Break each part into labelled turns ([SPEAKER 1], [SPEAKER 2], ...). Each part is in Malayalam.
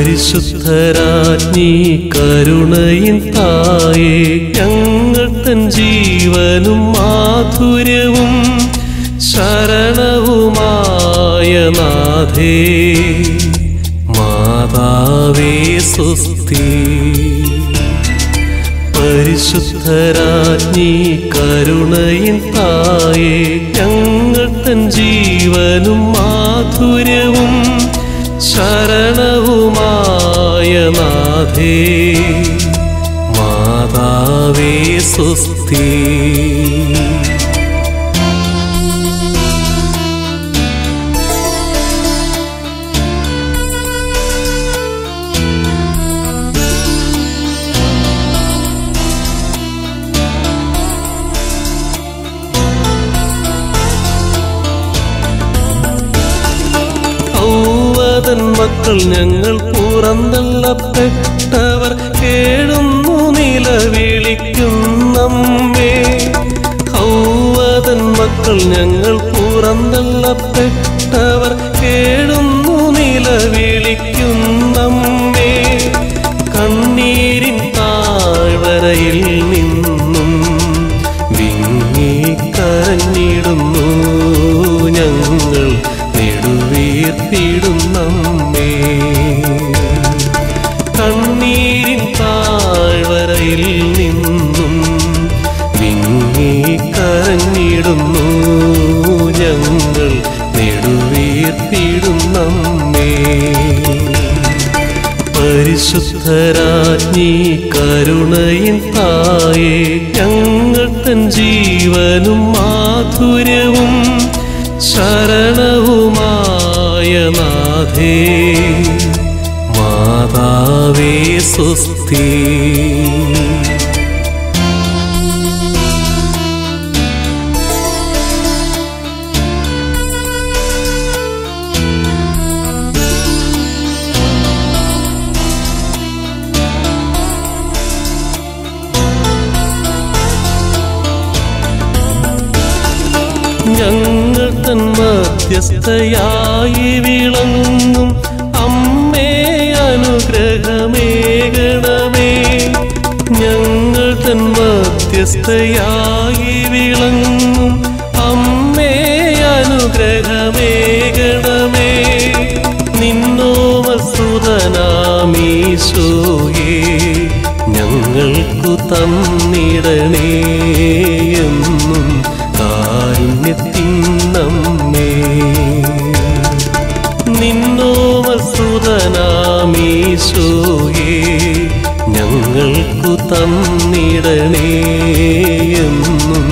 [SPEAKER 1] പരിശുദ്ധരാജ്ഞി കരുണയിൻ തായേ ഞങ്ങൾ തൻ ജീവനും മാധുര്യവും ശരണവുമായ നാഥേ മാതാവേ സുസ്തി പരിശുദ്ധരാജ്ഞി കരുണയിൻ തായേ ഞങ്ങൾ തൻ ജീവനും മാധുര്യവും ശരണവുമായ നാഥേ മാതാവേ സുസ്തി ഔവതൻ മക്കൾ ഞങ്ങൾ പുറന്തള്ളപ്പെട്ടവർ കേഴുന്നു നിലവിളിക്കുന്നമ്മേ ഔവതൻ മക്കൾ ഞങ്ങൾ പുറന്തള്ളപ്പെട്ടവർ കേഴുന്നു നിലവിളിക്കുന്നമ്മേ കണ്ണീരിൻ താഴ്വരയിൽ നിന്നും വിങ്ങിക്കരഞ്ഞിടുന്നു ഞങ്ങൾ നെടുവീർത്തിടുന്നമ്മേ കണ്ണീരിൻ താഴ്വരയിൽ നിന്നും വിങ്ങിക്കരഞ്ഞിടുന്നു ഞങ്ങൾ നെടുവീർത്തിടുന്നമ്മേ പരിശുദ്ധരാജ്ഞി കരുണയിൻ തായേ ഞങ്ങൾ തൻ ജീവനും മാധുര്യവും ശരണവുമായ നാഥേ മാതാവേ സുസ്തി ഞങ്ങൾ തൻ മധ്യസ്ഥയായി വിളങ്ങും അമ്മേ അനുഗ്രഹമേകണമേ ഞങ്ങൾ തൻ മധ്യസ്ഥയായി വിളങ്ങും അമ്മേ അനുഗ്രഹമേകണമേ നിന്നോമസുതനാമീശോയേ ഞങ്ങൾക്കു തന്നിടണേ എന്നും കാരുണ്യത്തിന്നമ്മേ നിന്നോമസുതനാമീശോയേ ഞങ്ങൾക്കു തന്നിടണേ എന്നും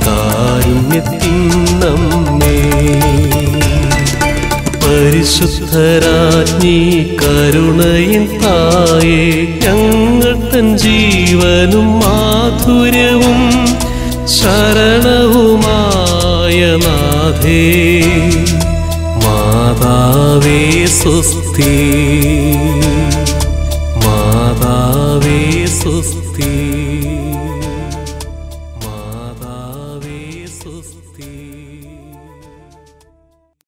[SPEAKER 1] കാരുണ്യത്തിന്നമ്മേ പരിശുദ്ധരാജ്ഞി കരുണയിൻ തായേ ഞങ്ങൾ തൻ ജീവനും മാധുര്യവും ശരണവുമായ നാഥേ മാതാവേ സുസ്തി മാതാവേ സുസ്തി